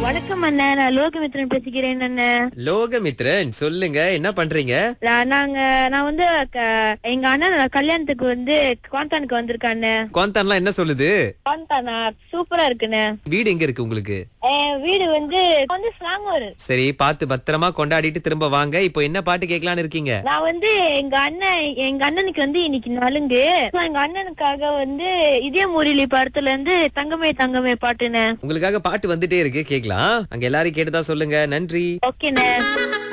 வணக்கம் அண்ணன் நான் லோகமித்ரன் பேசிக்கிறேன் அண்ணன் லோகமித்ரன் சொல்லுங்க என்ன பண்றீங்க நான் நாங்க நான் வந்து க- எங்க அண்ணன் கல்யாணத்துக்கு வந்து குவாந்தானுக்கு வந்திருக்கேன் அண்ணன் குவாந்தான்லாம் என்ன சொல்லுது குவாந்தானா சூப்பரா இருக்குண்ணே வீடு எங்க இருக்கு உங்களுக்கு என் வீடு வந்து வந்து ஸ்லாங்கூர் சரி பார்த்து பத்திரமா கொண்டாடிட்டு திரும்ப வாங்க இப்போ என்ன பாட்டு கேட்கலான்னு இருக்கீங்க நான் வந்து எங்க அண்ணன் எங்க அண்ணனுக்கு வந்து இன்னைக்கு நலுங்கு So, எங்க அண்ணனுக்காக வந்து இதே முரளி படத்துல இருந்து தங்கமே தங்கமே பாட்டுனேன் உங்களுக்காக பாட்டு வந்துட்டே இருக்கு கேக்கலாம் அங்க எல்லாரும் கேட்டதா சொல்லுங்க நன்றி ஓகேண்ணே